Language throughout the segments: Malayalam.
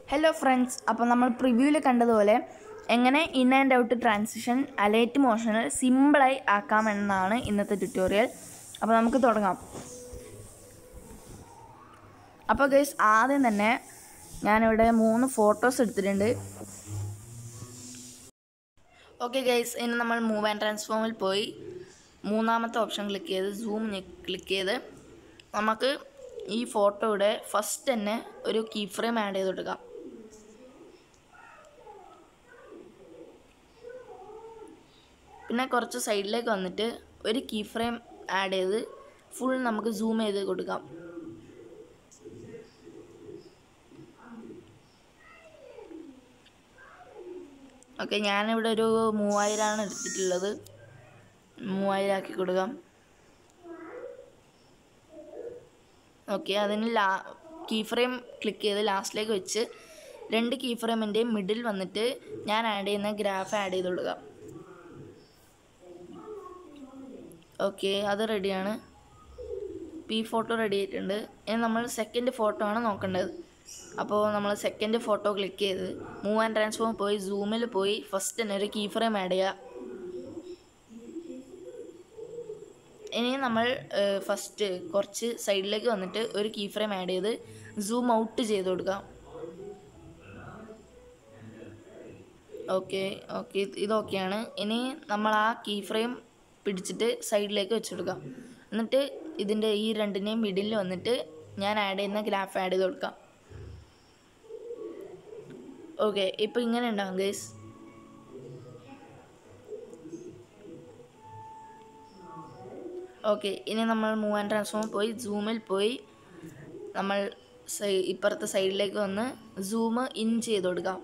ഹലോ ഫ്രണ്ട്സ് അപ്പോൾ നമ്മൾ പ്രിവ്യൂവിൽ കണ്ടതുപോലെ എങ്ങനെ in and out transition Alight മോഷനിൽ സിമ്പിളായി ആക്കാമെന്നാണ് ഇന്നത്തെ ട്യൂട്ടോറിയൽ അപ്പോൾ നമുക്ക് തുടങ്ങാം അപ്പോൾ ഗൈസ് ആദ്യം തന്നെ ഞാനിവിടെ മൂന്ന് ഫോട്ടോസ് എടുത്തിട്ടുണ്ട് ഓക്കെ ഗൈസ് ഇനി നമ്മൾ മൂവ് ആൻഡ് ട്രാൻസ്ഫോമിൽ പോയി മൂന്നാമത്തെ ഓപ്ഷൻ ക്ലിക്ക് ചെയ്ത് സൂം ക്ലിക്ക് ചെയ്ത് നമുക്ക് ഈ ഫോട്ടോയുടെ ഫസ്റ്റ് തന്നെ ഒരു കീ ഫ്രെയിം ആഡ് ചെയ്ത് കൊടുക്കാം പിന്നെ കുറച്ച് സൈഡിലേക്ക് വന്നിട്ട് ഒരു കീ ഫ്രെയിം ആഡ് ചെയ്ത് ഫുൾ നമുക്ക് സൂം ചെയ്ത് കൊടുക്കാം ഓക്കെ ഞാനിവിടെ ഒരു മൂവായിരമാണ് എടുത്തിട്ടുള്ളത് മൂവായിരം ആക്കി കൊടുക്കാം ഓക്കെ അതിന് ലാ കീ ഫ്രെയിം ക്ലിക്ക് ചെയ്ത് ലാസ്റ്റിലേക്ക് വെച്ച് രണ്ട് കീ ഫ്രെയിമിൻ്റെയും മിഡിൽ വന്നിട്ട് ഞാൻ ആഡ് ചെയ്യുന്ന ഗ്രാഫ് ആഡ് ചെയ്ത് കൊടുക്കാം ഓക്കെ അത് റെഡിയാണ് പി ഫോട്ടോ റെഡി ആയിട്ടുണ്ട് ഇനി നമ്മൾ സെക്കൻഡ് ഫോട്ടോ ആണ് നോക്കേണ്ടത് അപ്പോൾ നമ്മൾ സെക്കൻഡ് ഫോട്ടോ ക്ലിക്ക് ചെയ്ത് മൂവ് ആൻഡ് ട്രാൻസ്ഫോം പോയി സൂമിൽ പോയി ഫസ്റ്റ് തന്നെ ഒരു കീ ഫ്രെയിം ആഡ് ചെയ്യുക ഇനി നമ്മൾ ഫസ്റ്റ് കുറച്ച് സൈഡിലേക്ക് വന്നിട്ട് ഒരു കീ ഫ്രെയിം ആഡ് ചെയ്ത് സൂം ഔട്ട് ചെയ്ത് കൊടുക്കാം ഓക്കെ ഓക്കെ ഇത് ഓക്കെയാണ് ഇനി നമ്മൾ ആ കീ ഫ്രെയിം പിടിച്ചിട്ട് സൈഡിലേക്ക് വെച്ചെടുക്കാം എന്നിട്ട് ഇതിൻ്റെ ഈ രണ്ടിനെയും മിഡിൽ വന്നിട്ട് ഞാൻ ആഡ് ചെയ്യുന്ന ഗ്രാഫ് ആഡ് ചെയ്ത് കൊടുക്കാം ഓക്കെ ഇപ്പോൾ ഇങ്ങനെ ഉണ്ടാവും ഗൈസ് ഓക്കെ ഇനി നമ്മൾ മൂവ് ആൻഡ് ട്രാൻസ്ഫോം പോയി സൂമിൽ പോയി നമ്മൾ സൈ ഇപ്പുറത്തെ സൈഡിലേക്ക് വന്ന് സൂം ഇൻ ചെയ്ത് കൊടുക്കാം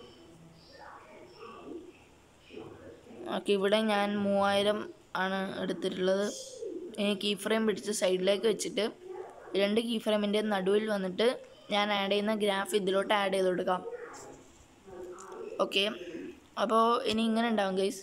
ഓക്കെ ഇവിടെ ഞാൻ മൂവായിരം ആണ് എടുത്തിട്ടുള്ളത് ഇനി കീ ഫ്രെയിം പിടിച്ച് സൈഡിലേക്ക് വെച്ചിട്ട് രണ്ട് കീ ഫ്രെയിമിൻ്റെ നടുവിൽ വന്നിട്ട് ഞാൻ ആഡ് ചെയ്യുന്ന ഗ്രാഫ് ഇതിലോട്ട് ആഡ് ചെയ്ത് കൊടുക്കാം ഓക്കെ അപ്പോൾ ഇനി ഇങ്ങനെ ഉണ്ടാവും ഗൈസ്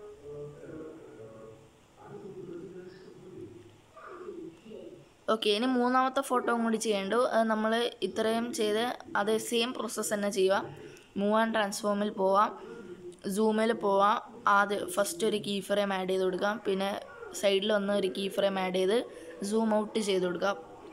ഓക്കെ ഇനി മൂന്നാമത്തെ ഫോട്ടോ കൂടി ചെയ്യേണ്ടു അത് നമ്മൾ ഇത്രയും ചെയ്ത് അതേ സെയിം പ്രോസസ്സ് തന്നെ ചെയ്യുക മൂവ് ആൻഡ് ട്രാൻസ്ഫോമിൽ പോവാം സൂമിൽ പോവാം ആദ്യം ഫസ്റ്റ് ഒരു കീ ഫ്രെയിം ആഡ് ചെയ്ത് കൊടുക്കാം പിന്നെ സൈഡിൽ വന്ന് ഒരു കീ ഫ്രെയിം ആഡ് ചെയ്ത് സൂം ഔട്ട് ചെയ്ത് കൊടുക്കാം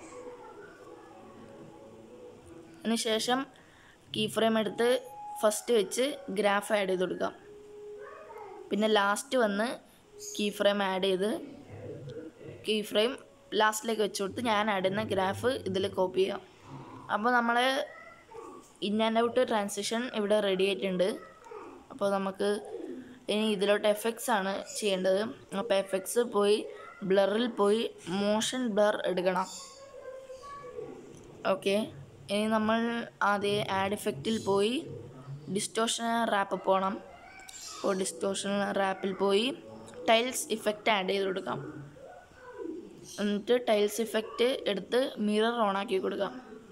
അതിനുശേഷം കീ ഫ്രെയിം എടുത്ത് ഫസ്റ്റ് വെച്ച് ഗ്രാഫ് ആഡ് ചെയ്ത് കൊടുക്കാം പിന്നെ ലാസ്റ്റ് വന്ന് കീ ഫ്രെയിം ആഡ് ചെയ്ത് കീ ഫ്രെയിം ലാസ്റ്റിലേക്ക് വെച്ച് കൊടുത്ത് ഞാൻ ആഡ് ചെയ്യുന്ന ഗ്രാഫ് ഇതിൽ കോപ്പി ചെയ്യാം അപ്പോൾ നമ്മൾ ഇൻ ആൻഡ് ഔട്ട് ട്രാൻസിഷൻ ഇവിടെ റെഡി ആയിട്ടുണ്ട് അപ്പോൾ നമുക്ക് ഇനി ഇതിലോട്ട് എഫക്ട്സ് ആണ് ചെയ്യേണ്ടത് അപ്പോൾ എഫക്ട്സ് പോയി ബ്ലറിൽ പോയി മോഷൻ ബ്ലർ എടുക്കണം ഓക്കെ ഇനി നമ്മൾ ആദ്യം ആഡ് ഇഫക്റ്റിൽ പോയി ഡിസ്റ്റോഷൻ റാപ്പ് പോകണം അപ്പോൾ ഡിസ്റ്റോഷൻ റാപ്പിൽ പോയി ടൈൽസ് ഇഫക്റ്റ് ആഡ് ചെയ്ത് കൊടുക്കാം എന്നിട്ട് ടൈൽസ് ഇഫക്റ്റ് എടുത്ത് മിറർ ഓൺ ആക്കി കൊടുക്കാം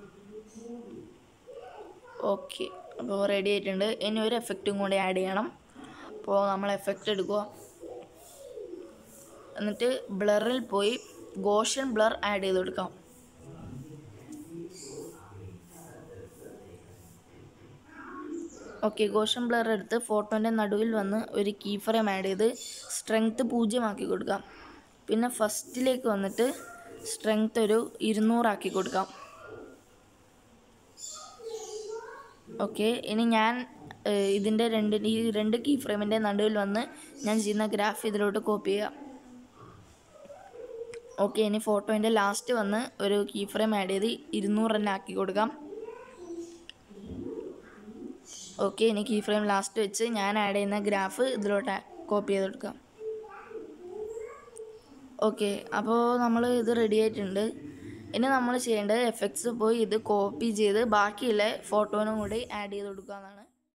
ഓക്കെ അപ്പോൾ റെഡി ആയിട്ടുണ്ട് ഇനി ഒരു എഫക്റ്റും കൂടി ആഡ് ചെയ്യണം അപ്പോൾ നമ്മൾ എഫക്റ്റ് എടുക്കുക എന്നിട്ട് ബ്ലറിൽ പോയി ഗോഷൻ ബ്ലർ ആഡ് ചെയ്ത് കൊടുക്കാം ഓക്കെ ഗോഷൻ ബ്ലർ എടുത്ത് ഫോട്ടോൻ്റെ നടുവിൽ വന്ന് ഒരു കീ ഫ്രെയിം ആഡ് ചെയ്ത് സ്ട്രെങ്ത്ത് പൂജ്യമാക്കി കൊടുക്കാം പിന്നെ ഫസ്റ്റിലേക്ക് വന്നിട്ട് സ്ട്രെങ്ത്ത് ഒരു ഇരുന്നൂറാക്കി കൊടുക്കാം ഓക്കെ ഇനി ഞാൻ ഇതിൻ്റെ രണ്ട് ഈ രണ്ട് കീ ഫ്രെയിമിൻ്റെ നടുവിൽ വന്ന് ഞാൻ ചെയ്യുന്ന ഗ്രാഫ് ഇതിലോട്ട് കോപ്പി ചെയ്യാം ഓക്കെ ഇനി ഫോട്ടോൻ്റെ ലാസ്റ്റ് വന്ന് ഒരു കീ ഫ്രെയിം ആഡ് ചെയ്ത് ഇരുന്നൂറ് തന്നെ ആക്കി കൊടുക്കാം ഓക്കെ ഇനി കീ ഫ്രെയിം ലാസ്റ്റ് വെച്ച് ഞാൻ ആഡ് ചെയ്യുന്ന ഗ്രാഫ് ഇതിലോട്ട് കോപ്പി ചെയ്ത് കൊടുക്കാം ഓക്കെ അപ്പോൾ നമ്മൾ ഇത് റെഡി ആയിട്ടുണ്ട് ഇനി നമ്മൾ ചെയ്യേണ്ടത് എഫക്ട്സ് പോയി ഇത് കോപ്പി ചെയ്ത് ബാക്കിയുള്ള ഫോട്ടോനും കൂടി ആഡ് ചെയ്ത് കൊടുക്കുക എന്നാണ്